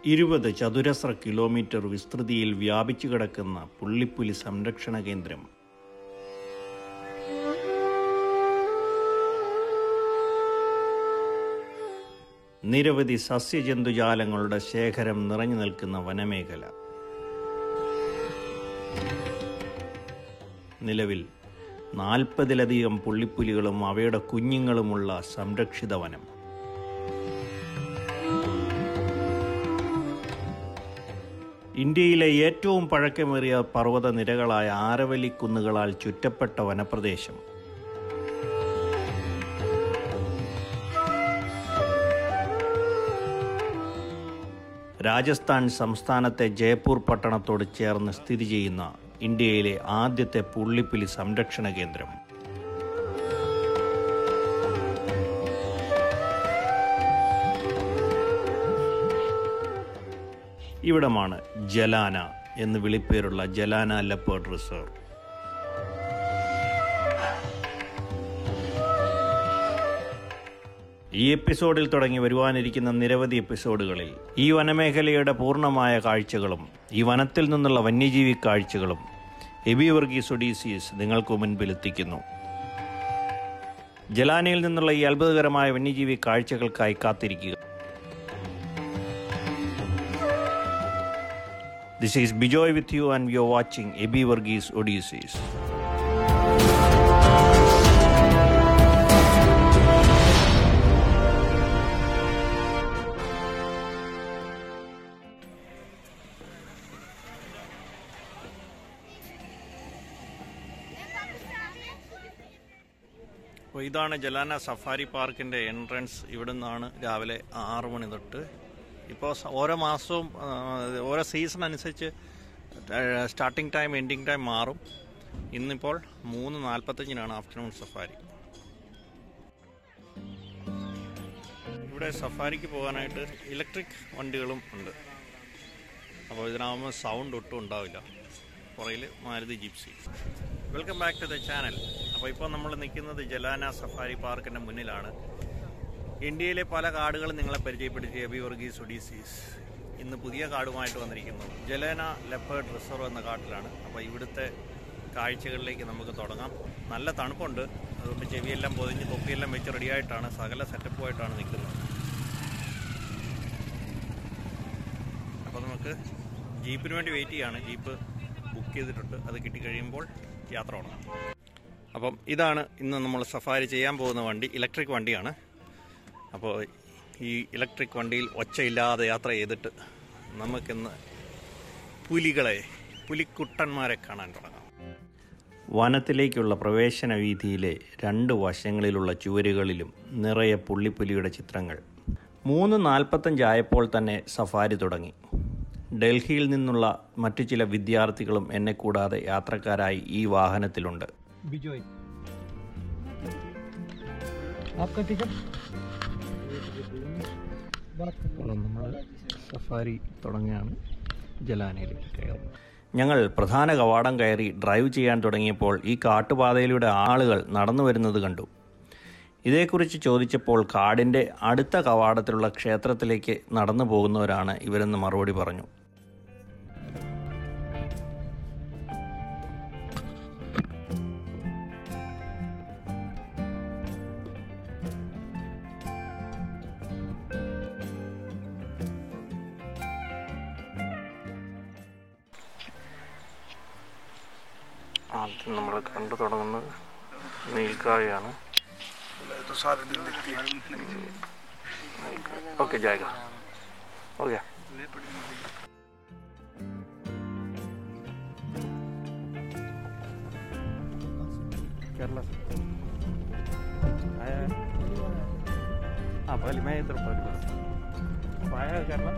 ഇരുപത് ചതുരശ്ര കിലോമീറ്റർ വിസ്തൃതിയിൽ വ്യാപിച്ചു കിടക്കുന്ന പുള്ളിപ്പുലി സംരക്ഷണ കേന്ദ്രം നിരവധി സസ്യജന്തുജാലങ്ങളുടെ ശേഖരം നിറഞ്ഞു നിൽക്കുന്ന വനമേഖല നിലവിൽ നാൽപ്പതിലധികം പുള്ളിപ്പുലികളും അവയുടെ കുഞ്ഞുങ്ങളുമുള്ള സംരക്ഷിത വനം ഇന്ത്യയിലെ ഏറ്റവും പഴക്കമേറിയ പർവ്വത നിരകളായ ആരവലി കുന്നുകളാൽ ചുറ്റപ്പെട്ട വനപ്രദേശം രാജസ്ഥാൻ സംസ്ഥാനത്തെ ജയ്പൂർ പട്ടണത്തോട് ചേർന്ന് സ്ഥിതി ചെയ്യുന്ന ഇന്ത്യയിലെ ആദ്യത്തെ പുള്ളിപ്പുലി സംരക്ഷണ കേന്ദ്രം ഇവിടമാണ് ജലാന എന്ന് വിളിപ്പേരുള്ള ജലാന ലെപ്പേർഡ് റിസർവ് ഈ എപ്പിസോഡിൽ തുടങ്ങി വരുവാനിരിക്കുന്ന നിരവധി എപ്പിസോഡുകളിൽ ഈ വനമേഖലയുടെ പൂർണ്ണമായ കാഴ്ചകളും ഈ വനത്തിൽ നിന്നുള്ള വന്യജീവി കാഴ്ചകളും എബി വർഗീസ് ഒഡീസീസ് നിങ്ങൾക്ക് മുൻപിൽ എത്തിക്കുന്നു ജലാനയിൽ നിന്നുള്ള ഈ അത്ഭുതകരമായ വന്യജീവി കാഴ്ചകൾക്കായി കാത്തിരിക്കുക This is Bijoy with you, and you're watching Ebi Varghese Odysseys. അപ്പോൾ ഇതാണ് ജലാന സഫാരി പാർക്കിൻ്റെ എൻട്രൻസ് ഇവിടെ നിന്നാണ് രാവിലെ ആറ് മണി തൊട്ട് ഇപ്പോൾ സ- ഓരോ മാസവും ആ, ഓരോ സീസൺ അനുസരിച്ച് സ്റ്റാർട്ടിംഗ് ടൈം എൻഡിങ് ടൈം മാറും ഇന്നിപ്പോൾ മൂന്ന് നാൽപ്പത്തഞ്ചിനാണ് ആഫ്റ്റർനൂൺ സഫാരി ഇവിടെ സഫാരിക്ക് പോകാനായിട്ട് ഇലക്ട്രിക് വണ്ടികളും ഉണ്ട് അപ്പോൾ ഇതിനാകുമ്പോൾ സൗണ്ട് ഒട്ടും ഉണ്ടാവില്ല പുറയിൽ Maruti Gypsy welcome back to the channel അപ്പോൾ ഇപ്പോൾ നമ്മൾ നിൽക്കുന്നത് ജലാന സഫാരി പാർക്കിൻ്റെ മുന്നിലാണ് ഇന്ത്യയിലെ പല കാടുകളും നിങ്ങളെ പരിചയപ്പെടുത്തിയ എബി വർഗീസ് ഒഡീസീസ് ഇന്ന് പുതിയ കാടുമായിട്ട് വന്നിരിക്കുന്നു ജലേന ലെപ്പേർഡ് റിസർവ് എന്ന കാട്ടിലാണ് അപ്പോൾ ഇവിടുത്തെ കാഴ്ചകളിലേക്ക് നമുക്ക് തുടങ്ങാം നല്ല തണുപ്പുണ്ട് അതുകൊണ്ട് ചെവിയെല്ലാം പൊതിഞ്ഞ് തൊപ്പിയെല്ലാം വെച്ച് റെഡിയായിട്ടാണ് സകല സെറ്റപ്പുമായിട്ടാണ് നിൽക്കുന്നത് അപ്പോൾ നമുക്ക് ജീപ്പിന് വേണ്ടി വെയിറ്റ് ചെയ്യാണ് ജീപ്പ് ബുക്ക് ചെയ്തിട്ടുണ്ട് അത് കിട്ടിക്കഴിയുമ്പോൾ യാത്ര തുടങ്ങാം അപ്പം ഇതാണ് ഇന്ന് നമ്മൾ സഫാരി ചെയ്യാൻ പോകുന്ന വണ്ടി ഇലക്ട്രിക് വണ്ടിയാണ് അപ്പോൾ ഈ ഇലക്ട്രിക് വണ്ടിയിൽ ഒച്ചയില്ലാതെ യാത്ര ചെയ്തിട്ട് നമുക്കിന്ന് പുലികളെ പുലിക്കുട്ടന്മാരെ കാണാൻ തുടങ്ങാം വനത്തിലേക്കുള്ള പ്രവേശന വീതിയിലെ രണ്ട് വശങ്ങളിലുള്ള ചുവരുകളിലും നിറയെ പുള്ളിപ്പുലിയുടെ ചിത്രങ്ങൾ മൂന്ന് നാൽപ്പത്തഞ്ചായപ്പോൾ തന്നെ സഫാരി തുടങ്ങി ഡൽഹിയിൽ നിന്നുള്ള മറ്റു ചില വിദ്യാർത്ഥികളും എന്നെ കൂടാതെ യാത്രക്കാരായി ഈ വാഹനത്തിലുണ്ട് बिजोय आपका टिकट നമ്മൾ സഫാരി തുടങ്ങിയാണ് ജലാനയിലേക്ക് കയറുന്നത് ഞങ്ങൾ പ്രധാന കവാടം കയറി ഡ്രൈവ് ചെയ്യാൻ തുടങ്ങിയപ്പോൾ ഈ കാട്ടുപാതയിലൂടെ ആളുകൾ നടന്നു വരുന്നത് കണ്ടു ഇതേക്കുറിച്ച് ചോദിച്ചപ്പോൾ കാടിൻ്റെ അടുത്ത കവാടത്തിലുള്ള ക്ഷേത്രത്തിലേക്ക് നടന്നു പോകുന്നവരാണ് ഇവരെന്ന് മറുപടി പറഞ്ഞു ആദ്യം നമ്മൾ കണ്ടു തുടങ്ങുന്നത് നീൽക്കായാണ് तो सारे दिन दिखती है ओके जाएगा हो गया केरला से आया है हाँ पहले मैं इधर पहले अब आया है केरला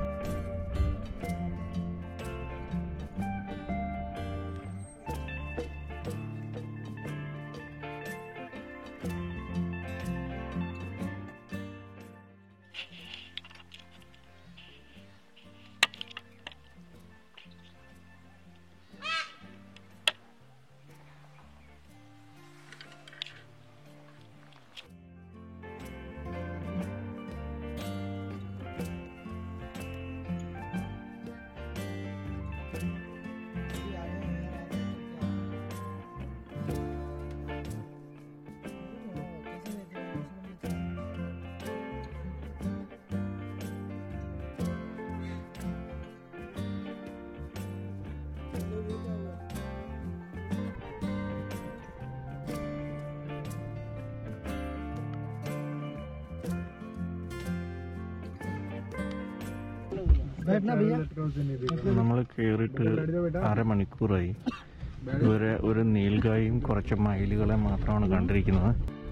बैठना भैया നമ്മൾ കയറിയിട്ട് അരമണിക്കൂറായി ഇതുവരെ ഒരു നീൽഗായും കുറച്ച് മയിലുകളെ മാത്രമാണ് കണ്ടിരിക്കുന്നത്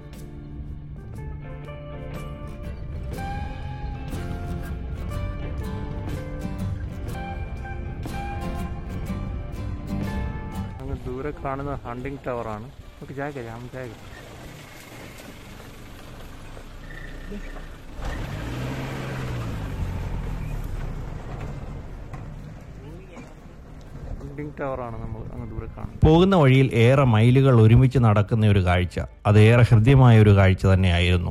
അങ്ങ് ദൂരെ കാണുന്ന ഹണ്ടിങ് ടവറാണ് നമുക്ക് ജാഗ ജാം ജാഗ ഹണ്ടിങ് ടവറാണ് നമ്മൾ അങ്ങ് ദൂരെ കാണുന്നത് പോകുന്ന വഴിയിൽ ഏറെ മൈലുകൾ ഒരുമിച്ച് നടക്കുന്ന ഒരു കാഴ്ച അത് ഏറെ ഹൃദ്യമായ ഒരു കാഴ്ച തന്നെയായിരുന്നു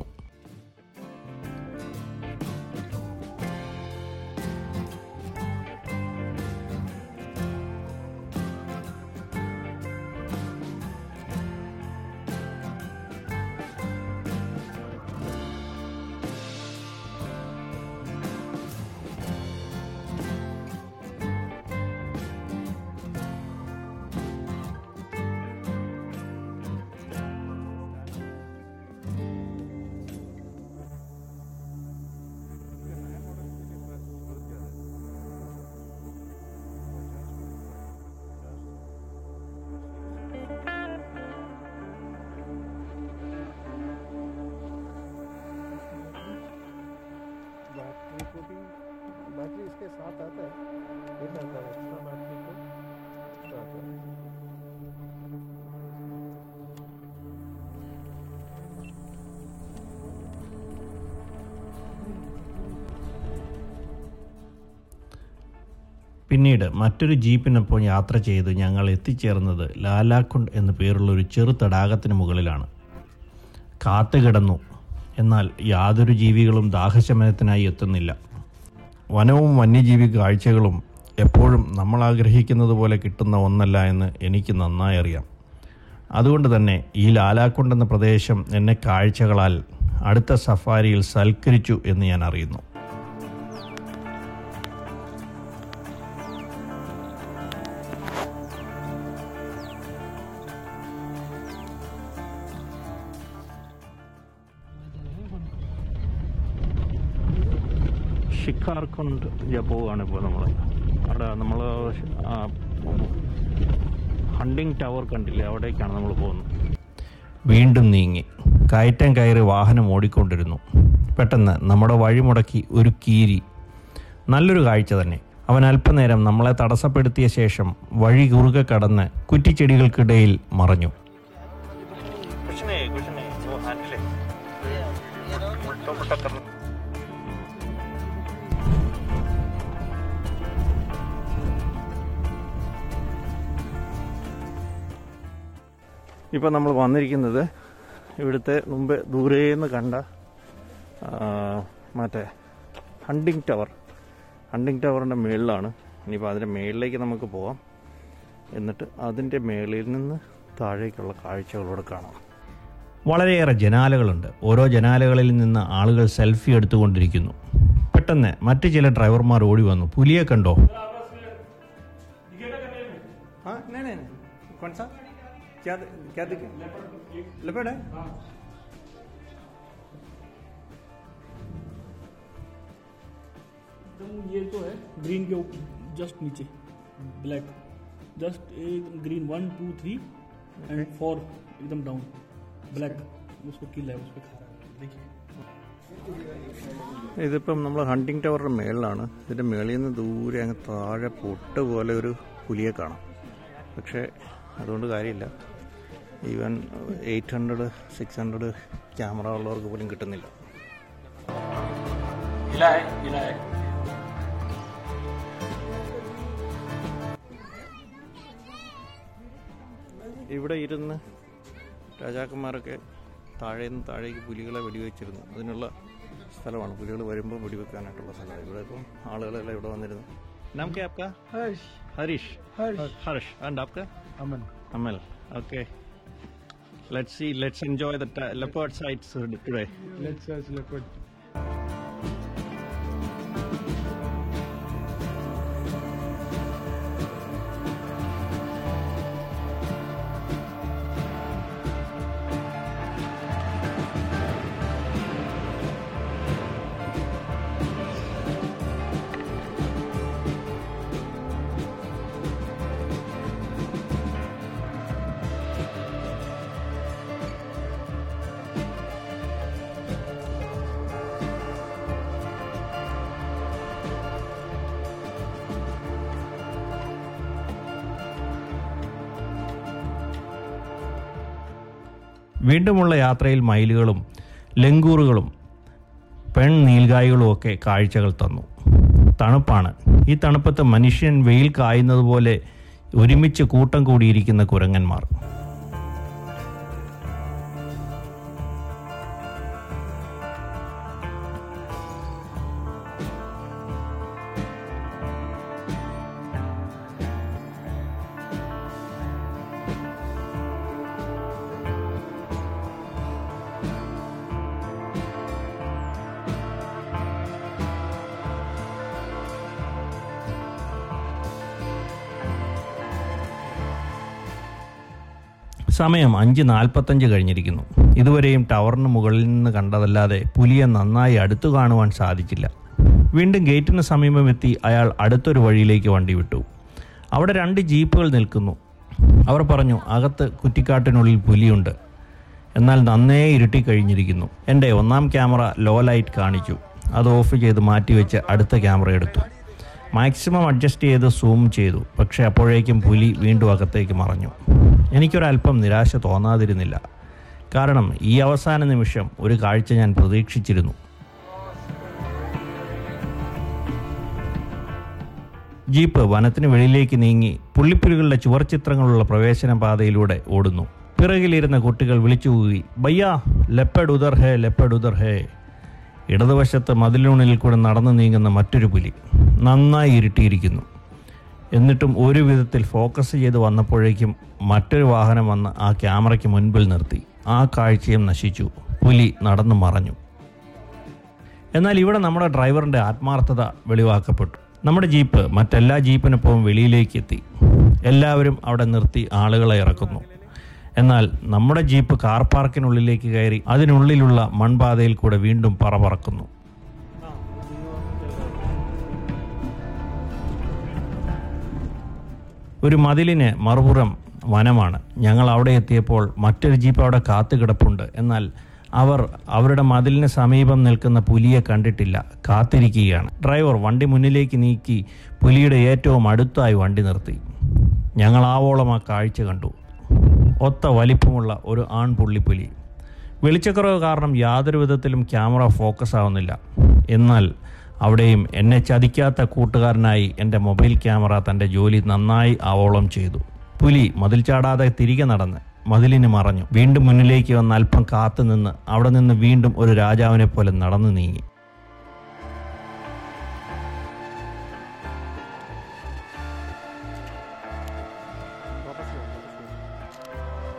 बैटरी को भी बैटरी इसके साथ आता है ये आता है एक्स्ट्रा बैटरी को extra आता है പിന്നീട് മറ്റൊരു ജീപ്പിനൊപ്പം യാത്ര ചെയ്ത് ഞങ്ങൾ എത്തിച്ചേർന്നത് ലാലാക്കുണ്ട് എന്നു പേരുള്ള ഒരു ചെറു തടാകത്തിന് മുകളിലാണ് കാത്തുകിടന്നു എന്നാൽ യാതൊരു ജീവികളും ദാഹശമനത്തിനായി എത്തുന്നില്ല വനവും വന്യജീവി കാഴ്ചകളും എപ്പോഴും നമ്മൾ ആഗ്രഹിക്കുന്നത് പോലെ കിട്ടുന്ന ഒന്നല്ല എന്ന് എനിക്ക് നന്നായി അറിയാം അതുകൊണ്ട് തന്നെ ഈ ലാലാക്കുണ്ട് എന്ന പ്രദേശം എന്നെ കാഴ്ചകളാൽ അടുത്ത സഫാരിയിൽ സൽക്കരിച്ചു എന്ന് ഞാൻ അറിയുന്നു ഷിക്കാർക്കുണ്ട് പോവുകയാണ് ഇപ്പോൾ നമ്മൾ അവിടെ നമ്മൾ ഹണ്ടിങ് ടവർ കണ്ടില്ലേ അവിടേക്കാണ് നമ്മൾ പോകുന്നത് വീണ്ടും നീങ്ങി കയറ്റം കയറി വാഹനം ഓടിക്കൊണ്ടിരുന്നു പെട്ടെന്ന് നമ്മുടെ വഴിമുടക്കി ഒരു കീരി നല്ലൊരു കാഴ്ച തന്നെ അവൻ അല്പനേരം നമ്മളെ തടസ്സപ്പെടുത്തിയ ശേഷം വഴി കുറുകെ കടന്ന് കുറ്റിച്ചെടികൾക്കിടയിൽ മറഞ്ഞു ഇപ്പോൾ നമ്മൾ വന്നിരിക്കുന്നത് ഇവിടുത്തെ മുമ്പ് ദൂരേന്ന് കണ്ട ആ, മറ്റേ ഹണ്ടിങ് ടവർ ഹണ്ടിങ് ടവറിൻ്റെ മുകളിലാണ് ഇനിയിപ്പോൾ അതിൻ്റെ മുകളിലേക്ക് നമുക്ക് പോവാം എന്നിട്ട് അതിൻ്റെ മുകളിൽ നിന്ന് താഴേക്കുള്ള കാഴ്ചകളോട് കാണാം വളരെയേറെ ജനാലകളുണ്ട് ഓരോ ജനാലകളിൽ നിന്ന് ആളുകൾ സെൽഫി എടുത്തുകൊണ്ടിരിക്കുന്നു പെട്ടെന്ന് മറ്റു ചില ഡ്രൈവർമാർ ഓടി വന്നു പുലിയെ കണ്ടോ हाँ नहीं नहीं नहीं कौन सा क्या क्या दिखे लेपर्ड है एकदम ये तो है ग्रीन के ऊपर जस्ट नीचे black just green one two three and four एकदम डाउन ब्लैक उसको किल है उस पर खा रहा है देखिए ഇതിപ്പം നമ്മൾ ഹണ്ടിങ് ടവറിൻ്റെ മേളിലാണ് ഇതിൻ്റെ മേളിൽ നിന്ന് ദൂരെ അങ്ങ് താഴെ പൊട്ട് പോലെ ഒരു പുലിയെ കാണാം പക്ഷേ അതുകൊണ്ട് കാര്യമില്ല even eight hundred six hundred camera ഉള്ളവർക്ക് പോലും കിട്ടുന്നില്ല हिला है हिला है ഇവിടെ ഇരുന്ന് രാജാക്കന്മാരൊക്കെ താഴെ നിന്ന് താഴേക്ക് പുലികളെ വെടിവെച്ചിരുന്നു അതിനുള്ള സ്ഥലമാണ് പുലികൾ വരുമ്പോൾ വെടിവെക്കാനായിട്ടുള്ള സ്ഥലമാണ് ഇവിടെ ഇപ്പം ആളുകളെല്ലാം ഇവിടെ വന്നിരുന്നു നാം കെ ആപ്ക हर्ष ഹരീഷ് हर्ष ഹർഷ് ആൻഡ് ആപ്ക Aman Amal okay let's see let's enjoy the leopard sights today let's search leopard വീണ്ടുമുള്ള യാത്രയിൽ മയിലുകളും ലങ്കൂറുകളും പെൺ നീൽഗായികളും ഒക്കെ കാഴ്ചകൾ തന്നു തണുപ്പാണ് ഈ തണുപ്പത്ത് മനുഷ്യൻ വെയിൽ കായുന്നത് പോലെ ഒരുമിച്ച് കൂട്ടം കൂടിയിരിക്കുന്ന കുരങ്ങന്മാർ സമയം അഞ്ച് നാൽപ്പത്തഞ്ച് കഴിഞ്ഞിരിക്കുന്നു ഇതുവരെയും ടവറിന് മുകളിൽ നിന്ന് കണ്ടതല്ലാതെ പുലിയെ നന്നായി അടുത്തു കാണുവാൻ സാധിച്ചില്ല വീണ്ടും ഗേറ്റിന് സമീപമെത്തി അയാൾ അടുത്തൊരു വഴിയിലേക്ക് വണ്ടി വിട്ടു അവിടെ രണ്ട് ജീപ്പുകൾ നിൽക്കുന്നു അവർ പറഞ്ഞു അകത്ത് കുറ്റിക്കാട്ടിനുള്ളിൽ പുലിയുണ്ട് എന്നാൽ നന്നേ ഇരുട്ടി കഴിഞ്ഞിരിക്കുന്നു എൻ്റെ ഒന്നാം ക്യാമറ ലോ ലൈറ്റ് കാണിച്ചു അത് ഓഫ് ചെയ്ത് മാറ്റിവെച്ച് അടുത്ത ക്യാമറ എടുത്തു മാക്സിമം അഡ്ജസ്റ്റ് ചെയ്ത് സൂം ചെയ്തു പക്ഷേ അപ്പോഴേക്കും പുലി വീണ്ടും അകത്തേക്ക് മറഞ്ഞു എനിക്കൊരല്പം നിരാശ തോന്നാതിരുന്നില്ല കാരണം ഈ അവസാന നിമിഷം ഒരു കാഴ്ച ഞാൻ പ്രതീക്ഷിച്ചിരുന്നു ജീപ്പ് വനത്തിന് വെളിയിലേക്ക് നീങ്ങി പുള്ളിപ്പുലികളുടെ ചുവർച്ചിത്രങ്ങളുള്ള പ്രവേശന പാതയിലൂടെ ഓടുന്നു പിറകിലിരുന്ന കുട്ടികൾ വിളിച്ചു കൂകി ബയ്യാ ലെപ്പഡ് ഉദർ ഹേ ലെപ്പഡ് ഉദർ ഹേ ഇടതുവശത്ത് മതിലിനുള്ളിൽ കൂടെ നടന്നു നീങ്ങുന്ന മറ്റൊരു പുലി നന്നായി ഇരുട്ടിയിരിക്കുന്നു എന്നിട്ടും ഒരു വിധത്തിൽ ഫോക്കസ് ചെയ്ത് വന്നപ്പോഴേക്കും മറ്റൊരു വാഹനം വന്ന് ആ ക്യാമറയ്ക്ക് മുൻപിൽ നിർത്തി ആ കാഴ്ചയും നശിച്ചു പുലി നടന്നു മറഞ്ഞു എന്നാൽ ഇവിടെ നമ്മുടെ ഡ്രൈവറിൻ്റെ ആത്മാർത്ഥത വെളിവാക്കപ്പെട്ടു നമ്മുടെ ജീപ്പ് മറ്റെല്ലാ ജീപ്പിനൊപ്പം വെളിയിലേക്ക് എത്തി എല്ലാവരും അവിടെ നിർത്തി ആളുകളെ ഇറക്കുന്നു എന്നാൽ നമ്മുടെ ജീപ്പ് കാർ പാർക്കിനുള്ളിലേക്ക് കയറി അതിനുള്ളിലുള്ള മൺപാതയിൽ കൂടെ വീണ്ടും പറ പറക്കുന്നു ഒരു മതിലിന് മറുപുറം വനമാണ് ഞങ്ങൾ അവിടെ എത്തിയപ്പോൾ മറ്റൊരു ജീപ്പ് അവിടെ കാത്തു കിടപ്പുണ്ട് എന്നാൽ അവർ അവരുടെ മതിലിന് സമീപം നിൽക്കുന്ന പുലിയെ കണ്ടിട്ടില്ല കാത്തിരിക്കുകയാണ് ഡ്രൈവർ വണ്ടി മുന്നിലേക്ക് നീക്കി പുലിയുടെ ഏറ്റവും അടുത്തായി വണ്ടി നിർത്തി ഞങ്ങൾ ആവോളം ആ കാഴ്ച കണ്ടു ഒത്ത വലിപ്പമുള്ള ഒരു ആൺപുള്ളിപ്പുലി വെളിച്ചക്കുറവ് കാരണം യാതൊരു വിധത്തിലും ക്യാമറ ഫോക്കസ് ആവുന്നില്ല എന്നാൽ അവിടെയും എന്നെ ചതിക്കാത്ത കൂട്ടുകാരനായി എൻ്റെ മൊബൈൽ ക്യാമറ തൻ്റെ ജോലി നന്നായി ആവോളം ചെയ്തു പുലി മതിൽ ചാടാതെ തിരികെ നടന്ന് മതിലിന് മറഞ്ഞു വീണ്ടും മുന്നിലേക്ക് വന്ന് അല്പം കാത്തു നിന്ന് അവിടെ നിന്ന് വീണ്ടും ഒരു രാജാവിനെ പോലെ നടന്നു നീങ്ങി वापस लो वापस लो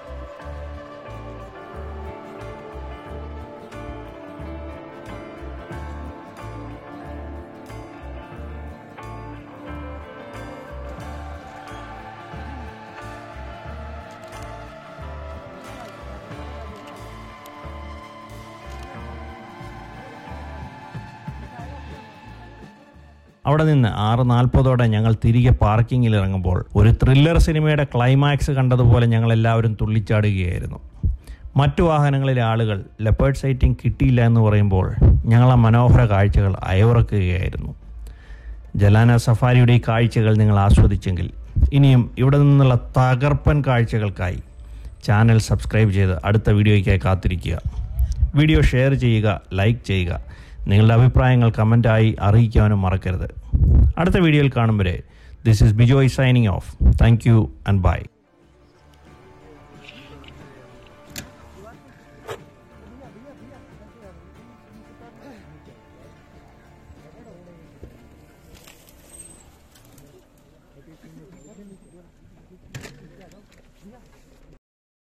അവിടെ നിന്ന് ആറ് നാൽപ്പതോടെ ഞങ്ങൾ തിരികെ പാർക്കിങ്ങിൽ ഇറങ്ങുമ്പോൾ ഒരു ത്രില്ലർ സിനിമയുടെ ക്ലൈമാക്സ് കണ്ടതുപോലെ ഞങ്ങൾ എല്ലാവരും തുള്ളിച്ചാടുകയായിരുന്നു മറ്റു വാഹനങ്ങളിലെ ആളുകൾ ലെപ്പേർഡ് സൈറ്റിംഗ് കിട്ടിയില്ല എന്ന് പറയുമ്പോൾ ഞങ്ങൾ ആ മനോഹര കാഴ്ചകൾ അയവിറക്കുകയായിരുന്നു ജലാന സഫാരിയുടെ ഈ കാഴ്ചകൾ നിങ്ങൾ ആസ്വദിച്ചെങ്കിൽ ഇനിയും ഇവിടെ നിന്നുള്ള തകർപ്പൻ കാഴ്ചകൾക്കായി ചാനൽ സബ്സ്ക്രൈബ് ചെയ്ത് അടുത്ത വീഡിയോയ്ക്കായി കാത്തിരിക്കുക വീഡിയോ ഷെയർ ചെയ്യുക ലൈക്ക് ചെയ്യുക നിങ്ങളുടെ അഭിപ്രായങ്ങൾ കമൻറ്റായി അറിയിക്കാനും മറക്കരുത് അടുത്ത വീഡിയോയിൽ കാണും വരെ this is Bijoy signing off thank you and by